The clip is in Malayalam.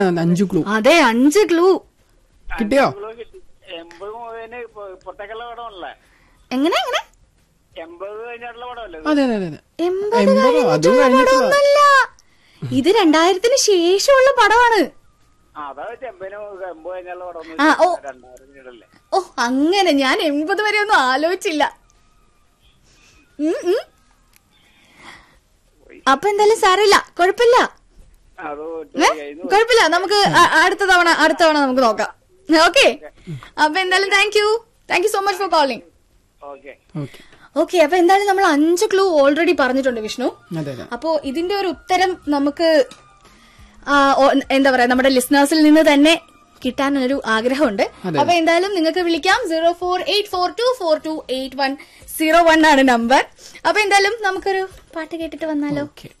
അഞ്ചു ക്ലൂ അതെ അഞ്ച് ക്ലൂ കിട്ടിയോ കിലോ കിട്ടി എൺപത് മുതല് ഇപ്പൊ ഇപ്പത്തേക്കുള്ള പടമല്ലേ എങ്ങനെ എങ്ങനെ എൺപത് കഴിഞ്ഞിട്ടുള്ള പടമല്ലേ ഇത്? അതെ അതെ അതെ അതെ എൺപത് എൺപതോ? അതും കഴിഞ്ഞിട്ടുള്ള കഴിഞ്ഞിട്ടുള്ള. പടമൊന്നുമല്ല ഇത് രണ്ടായിരത്തിന് ശേഷമുള്ള പടമാണ് ആ അതാ വെച്ച് എൺപതിന് എൺപത് കഴിഞ്ഞുള്ള പടം ആ, ഓ. രണ്ടായിരം കഴിഞ്ഞിട്ടല്ലേ ഓ അങ്ങനെ ഞാൻ എൺപത് വരെ ഒന്നും ആലോചിച്ചില്ല ഉം, ഉം. അപ്പൊ എന്തായാലും സാരമില്ല കുഴപ്പമില്ല അത് ഏ? കുഴപ്പമില്ല നമുക്ക് അ- അടുത്ത തവണ അടുത്ത തവണ നമുക്ക് നോക്കാം ഓക്കെ അപ്പൊ എന്തായാലും thank you thank you so much for calling okay okay okay അപ്പൊ എന്തായാലും നമ്മൾ അഞ്ച് ക്ലൂ ഓൾറെഡി പറഞ്ഞിട്ടുണ്ട് വിഷ്ണു അതെ അതെ അപ്പോ ഇതിന്റെ ഒരു ഉത്തരം നമുക്ക് ആ, ഓ- എന്താ പറയാ നമ്മുടെ ലിസ്ണേഴ്സിൽ നിന്ന് തന്നെ കിട്ടാൻ ഒരു ആഗ്രഹമുണ്ട് അതെ. അപ്പൊ എന്തായാലും നിങ്ങൾക്ക് വിളിക്കാം zero four eight four two four two eight one zero one ആണ് നമ്പർ അപ്പൊ എന്തായാലും നമുക്കൊരു പാട്ട് കേട്ടിട്ട് വന്നാലോ ഓക്കെ